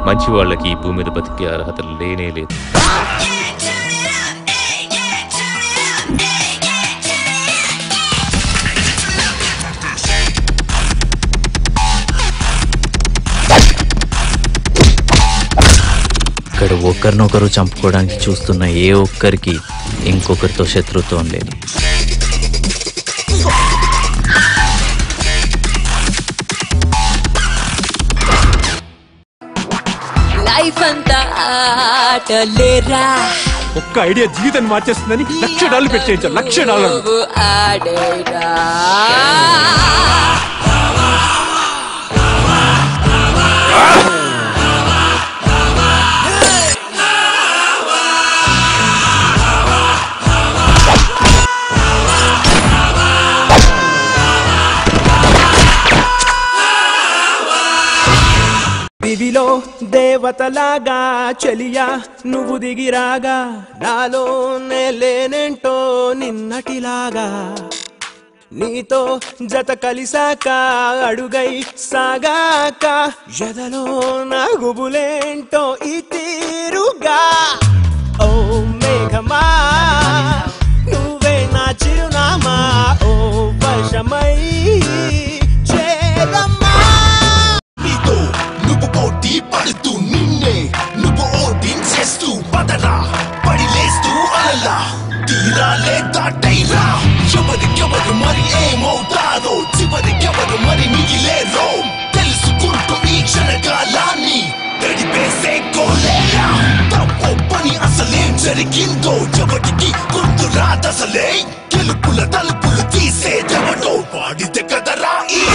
మంచి వాళ్ళకి ఈ భూమి మీద బతికే అర్హత లేనే లేదు ఇక్కడ ఒకరినొకరు చంపుకోవడానికి చూస్తున్న ఏ ఒక్కరికి ఇంకొకరితో శత్రుత్వం లేదు లైఫ్ అంతా ఆటలేరా ఒక్క ఐడియా జీవితాన్ని మార్చేస్తుందని లక్ష డాలర్లు పెట్టేయించారు లక్ష డాలర్లు నువ్వు ఆడేరా దివిలో దేవతలాగా చెలియా నువ్వు దిగిరాగా నాలో లేనేంటో నిన్నటిలాగా నీతో జత కలిసాక అడుగై సాగాక ఎదలో నా గుబులేంటో ఈ తీరుగా ఓ మేఘమా నువ్వే నా చిరునామా ఓ వశమై చేరమ్మా నీతో నువ్వు పోటీ పడుతూ నిన్నే నువ్వు ఓడించేస్తూ పదరా పడి లేస్తూ అలలా తీరాలే దాటైరా ఎవరికెవరు మరి ఏమవుతారో చివరికెవరు మరి మిగిలేరో తెలుసుకుంటూ ఈ క్షణకాలాన్ని గడిపేసే కోలేరా తప్పో పని అసలేం జరిగిందో ఎవరికి గుర్తు రాదసలే గెలుపుల తలుపులు తీసేదెవడో వాడితే కదరా ఈ